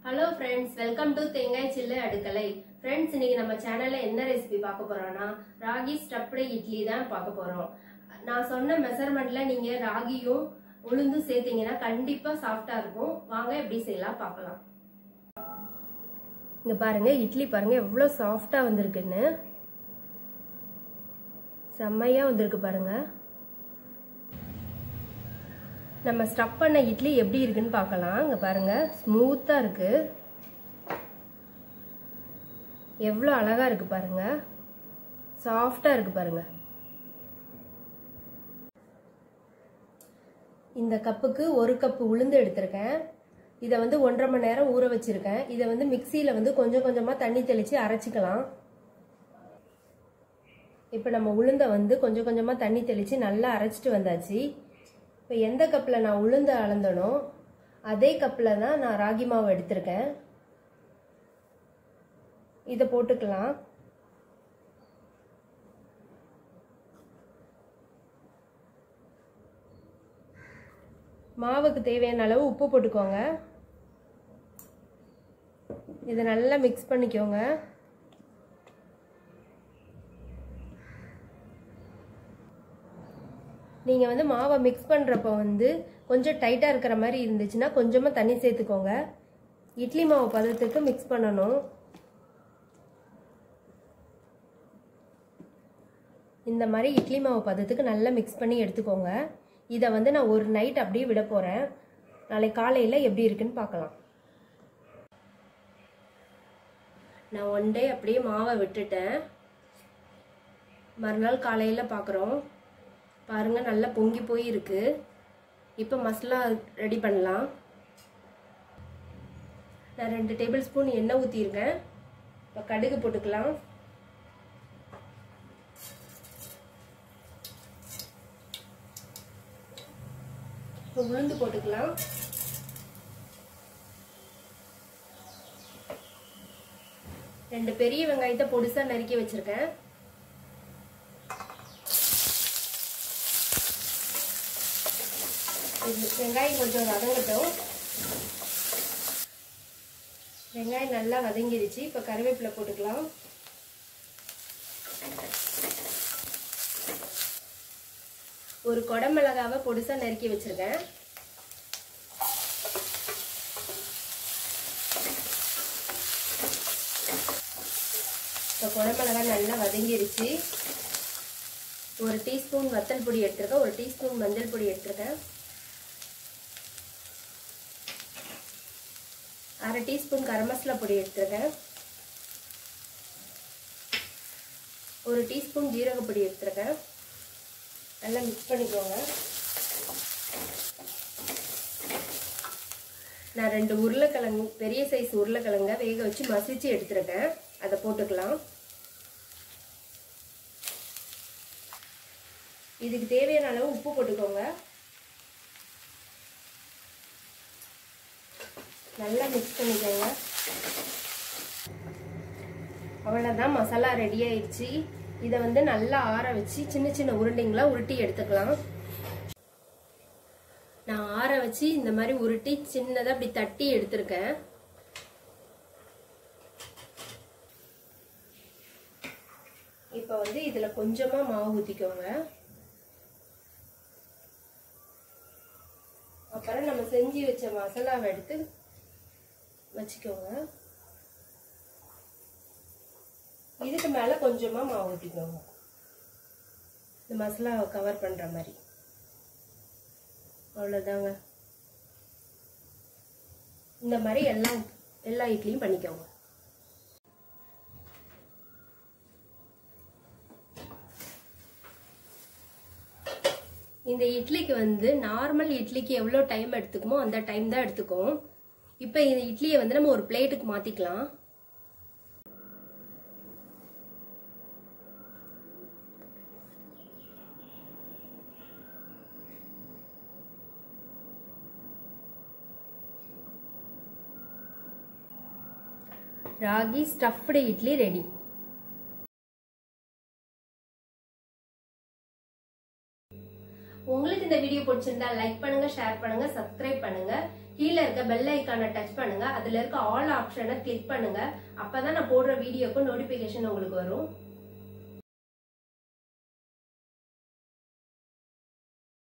hello friends welcome to தேங்காய் சில்லு அடுக்கலை friends இன்னைக்கு நம்ம சேனல்ல என்ன ரெசிபி பார்க்க போறோம்னா ராகி ஸ்டப்டு இட்லி தான் பார்க்க போறோம் நான் சொன்ன மெஷர்மெண்ட்ல நீங்க ராகியும் உளுந்தும் சேர்த்தீங்கன்னா கண்டிப்பா சாஃப்டா இருக்கும் வாங்க எப்படி செய்யலாம் பார்க்கலாம் இங்க பாருங்க இட்லி பாருங்க எவ்வளவு சாஃப்டா வந்திருக்குன்னு செம்மையா வந்திருக்கு பாருங்க நம்ம ஸ்டப் பண்ண இட்லி எப்படி இருக்குன்னு பார்க்கலாம் இங்க பாருங்க ஸ்மூத்தா இருக்கு எவ்வளோ அழகா இருக்கு பாருங்க சாஃப்டா இருக்கு பாருங்க இந்த கப்புக்கு ஒரு கப்பு உளுந்து எடுத்திருக்கேன் இதை வந்து ஒன்றரை மணி நேரம் ஊற வச்சிருக்கேன் இதை வந்து மிக்சியில் வந்து கொஞ்சம் கொஞ்சமாக தண்ணி தெளித்து அரைச்சிக்கலாம் இப்போ நம்ம உளுந்தை வந்து கொஞ்சம் கொஞ்சமாக தண்ணி தெளித்து நல்லா அரைச்சிட்டு வந்தாச்சு இப்போ எந்த கப்பில் நான் உளுந்து அளந்தனோ அதே கப்பில் தான் நான் ராகி மாவு எடுத்திருக்கேன் இதை போட்டுக்கலாம் மாவுக்கு தேவையான அளவு உப்பு போட்டுக்கோங்க இதை நல்லா மிக்ஸ் பண்ணிக்கோங்க நீங்கள் வந்து மாவை மிக்ஸ் பண்ணுறப்ப வந்து கொஞ்சம் டைட்டாக இருக்கிற மாதிரி இருந்துச்சுன்னா கொஞ்சமாக தண்ணி சேர்த்துக்கோங்க இட்லி மாவு பதத்துக்கு மிக்ஸ் பண்ணணும் இந்த மாதிரி இட்லி மாவு பதத்துக்கு நல்லா மிக்ஸ் பண்ணி எடுத்துக்கோங்க இதை வந்து நான் ஒரு நைட் அப்படியே விட போகிறேன் நாளைக்கு காலையில் எப்படி இருக்குன்னு பார்க்கலாம் நான் ஒன் டே அப்படியே மாவை விட்டுட்டேன் மறுநாள் காலையில் பார்க்குறோம் பாருங்கள் நல்லா பொங்கி போய் இருக்கு இப்போ மசாலா ரெடி பண்ணலாம் நான் ரெண்டு டேபிள் ஸ்பூன் எண்ணெய் ஊற்றிருக்கேன் இப்போ கடுகு போட்டுக்கலாம் இப்போ உளுந்து போட்டுக்கலாம் ரெண்டு பெரிய வெங்காயத்தை பொடிசா நறுக்கி வச்சிருக்கேன் வெங்காயம் கொஞ்சம் வதங்கட்டும் வெங்காயம் நல்லா வதங்கிடுச்சு இப்போ கருவேப்பிலை போட்டுக்கலாம் ஒரு குடமிளகாவை பொடிசா நறுக்கி வச்சிருக்கேன் இப்போ குடமிளகா நல்லா வதங்கிருச்சு ஒரு டீஸ்பூன் வத்தல் பொடி எடுத்திருக்கேன் ஒரு டீஸ்பூன் மஞ்சள் பொடி எடுத்திருக்கேன் அரை டீஸ்பூன் கரம் மசாலா பொடி எடுத்திருக்கேன் ஒரு டீஸ்பூன் ஜீரக பொடி எடுத்திருக்கேன் நல்லா மிக்ஸ் பண்ணிக்கோங்க நான் ரெண்டு உருளைக்கிழங்கு பெரிய சைஸ் உருளைக்கிழங்க வேக வச்சு மசிச்சு எடுத்திருக்கேன் அதை போட்டுக்கலாம் இதுக்கு தேவையான அளவு உப்பு போட்டுக்கோங்க நல்லா மிக்ஸ் பண்ணிக்கோங்க அவ்வளோதான் மசாலா ரெடி ஆயிடுச்சு இதை வந்து நல்லா ஆற வச்சு சின்ன சின்ன உருண்டைங்களா உருட்டி எடுத்துக்கலாம் நான் ஆற வச்சு இந்த மாதிரி உருட்டி சின்னதாக அப்படி தட்டி எடுத்திருக்கேன் இப்போ வந்து இதில் கொஞ்சமாக மாவு ஊற்றிக்கோங்க அப்புறம் நம்ம செஞ்சு வச்ச மசாலாவை எடுத்து வச்சுக்கோங்க இதுக்கு மேலே கொஞ்சமாக மாவு ஊற்றிக்கோங்க இந்த மசாலாவை கவர் பண்ணுற மாதிரி அவ்வளோதாங்க இந்த மாதிரி எல்லாம் எல்லா இட்லியும் பண்ணிக்கோங்க இந்த இட்லிக்கு வந்து நார்மல் இட்லிக்கு எவ்வளோ டைம் எடுத்துக்குமோ அந்த டைம் தான் எடுத்துக்கும் இப்போ இந்த இட்லியை வந்து நம்ம ஒரு பிளேட்டுக்கு மாற்றிக்கலாம் ராகி ஸ்டஃப்டு இட்லி ரெடி உங்களுக்கு இந்த வீடியோ பிடிச்சிருந்தா லைக் பண்ணுங்க ஷேர் பண்ணுங்க சப்ஸ்கிரைப் பண்ணுங்க கீழே இருக்க பெல் ஐக்கானை டச் பண்ணுங்க அதுல இருக்க ஆல் ஆப்ஷனை கிளிக் பண்ணுங்க அப்பதான் நான் போடுற வீடியோக்கு நோட்டிபிகேஷன் உங்களுக்கு வரும்